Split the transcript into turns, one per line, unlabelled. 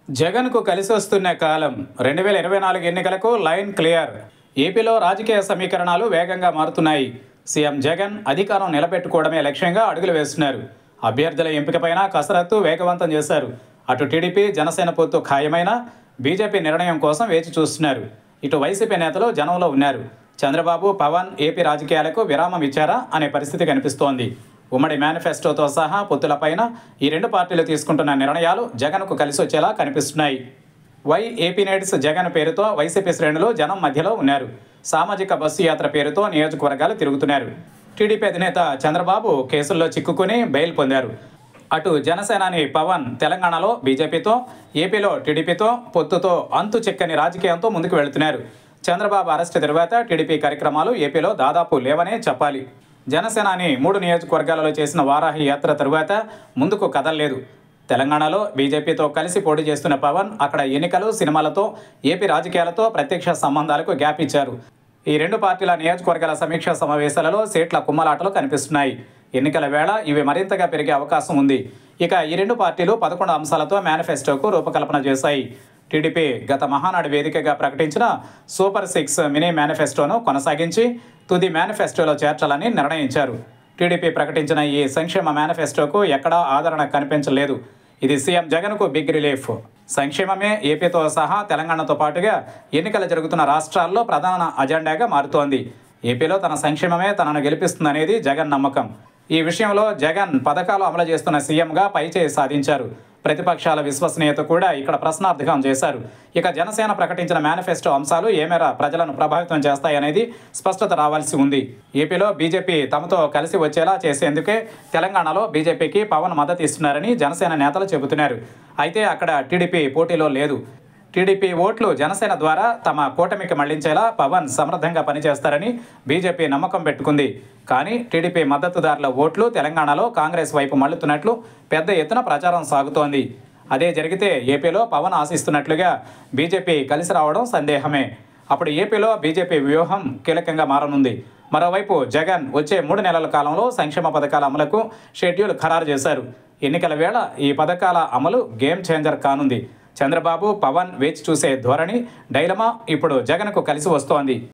జగన్కు కలిసి వస్తున్న కాలం రెండు వేల ఇరవై నాలుగు ఎన్నికలకు లైన్ క్లియర్ ఏపీలో రాజకీయ సమీకరణాలు వేగంగా మారుతున్నాయి సీఎం జగన్ అధికారం నిలబెట్టుకోవడమే లక్ష్యంగా అడుగులు వేస్తున్నారు అభ్యర్థుల ఎంపికపైన కసరత్తు వేగవంతం చేశారు అటు టీడీపీ జనసేన పొత్తు ఖాయమైన బీజేపీ నిర్ణయం కోసం వేచి చూస్తున్నారు ఇటు వైసీపీ నేతలు జనంలో ఉన్నారు చంద్రబాబు పవన్ ఏపీ రాజకీయాలకు విరామం ఇచ్చారా అనే పరిస్థితి కనిపిస్తోంది ఉమ్మడి మేనిఫెస్టోతో సహా పొత్తులపైన ఈ రెండు పార్టీలు తీసుకుంటున్న నిర్ణయాలు జగన్కు కలిసి వచ్చేలా కనిపిస్తున్నాయి వై ఏపీ నేడ్స్ జగన్ పేరుతో వైసీపీ శ్రేణులు జనం మధ్యలో ఉన్నారు సామాజిక బస్సు యాత్ర పేరుతో నియోజకవర్గాలు తిరుగుతున్నారు టీడీపీ అధినేత చంద్రబాబు కేసుల్లో చిక్కుకుని బెయిల్ పొందారు అటు జనసేనాని పవన్ తెలంగాణలో బీజేపీతో ఏపీలో టీడీపీతో పొత్తుతో అంతు చిక్కని రాజకీయంతో ముందుకు వెళుతున్నారు చంద్రబాబు అరెస్టు తర్వాత టీడీపీ కార్యక్రమాలు ఏపీలో దాదాపు లేవనే చెప్పాలి జనసేనాని మూడు నియోజకవర్గాలలో చేసిన వారాహి యాత్ర తరువాత ముందుకు కదలలేదు తెలంగాణలో బీజేపీతో కలిసి పోటీ చేస్తున్న పవన్ అక్కడ ఎన్నికలు సినిమాలతో ఏపీ రాజకీయాలతో ప్రత్యక్ష సంబంధాలకు గ్యాప్ ఇచ్చారు ఈ రెండు పార్టీల నియోజకవర్గాల సమీక్షా సమావేశాలలో సీట్ల కుమ్మలాటలు కనిపిస్తున్నాయి ఎన్నికల వేళ ఇవి మరింతగా పెరిగే అవకాశం ఉంది ఇక ఈ రెండు పార్టీలు పదకొండు అంశాలతో మేనిఫెస్టోకు రూపకల్పన చేశాయి టీడీపీ గత మహానాడు వేదికగా ప్రకటించిన సూపర్ సిక్స్ మినీ మేనిఫెస్టోను కొనసాగించి తుది మేనిఫెస్టోలో చేర్చాలని నిర్ణయించారు టీడీపీ ప్రకటించిన ఈ సంక్షేమ మేనిఫెస్టోకు ఎక్కడా ఆదరణ కనిపించలేదు ఇది సీఎం జగన్కు బిగ్ రిలీఫ్ సంక్షేమమే ఏపీతో సహా తెలంగాణతో పాటుగా ఎన్నికలు జరుగుతున్న రాష్ట్రాల్లో ప్రధాన అజెండాగా మారుతోంది ఏపీలో తన సంక్షేమమే తనను గెలిపిస్తుందనేది జగన్ నమ్మకం ఈ విషయంలో జగన్ పథకాలు అమలు చేస్తున్న సీఎంగా పైచేయి సాధించారు ప్రతిపక్షాల విశ్వసనీయత కూడా ఇక్కడ ప్రశ్నార్థకం చేశారు ఇక జనసేన ప్రకటించిన మేనిఫెస్టో అంశాలు ఏ మేర ప్రజలను ప్రభావితం చేస్తాయనేది స్పష్టత రావాల్సి ఉంది ఏపీలో బీజేపీ తమతో కలిసి వచ్చేలా చేసేందుకే తెలంగాణలో బీజేపీకి పవన్ మద్దతు ఇస్తున్నారని జనసేన నేతలు చెబుతున్నారు అయితే అక్కడ టీడీపీ పోటీలో లేదు టీడీపీ ఓట్లు జనసేన ద్వారా తమ కూటమికి మళ్లించేలా పవన్ సమర్థంగా పనిచేస్తారని బీజేపీ నమ్మకం పెట్టుకుంది కానీ టీడీపీ మద్దతుదారుల ఓట్లు తెలంగాణలో కాంగ్రెస్ వైపు మళ్లుతున్నట్లు పెద్ద ఎత్తున ప్రచారం సాగుతోంది అదే జరిగితే ఏపీలో పవన్ ఆశిస్తున్నట్లుగా బీజేపీ కలిసి రావడం సందేహమే అప్పుడు ఏపీలో బీజేపీ వ్యూహం కీలకంగా మారనుంది మరోవైపు జగన్ వచ్చే మూడు నెలల కాలంలో సంక్షేమ పథకాల అమలుకు షెడ్యూల్ ఖరారు చేశారు ఎన్నికల వేళ ఈ పథకాల అమలు గేమ్ చేంజర్ కానుంది చంద్రబాబు పవన్ వేచి చూసే ధోరణి డైలమా ఇప్పుడు జగన్కు కలిసి వస్తోంది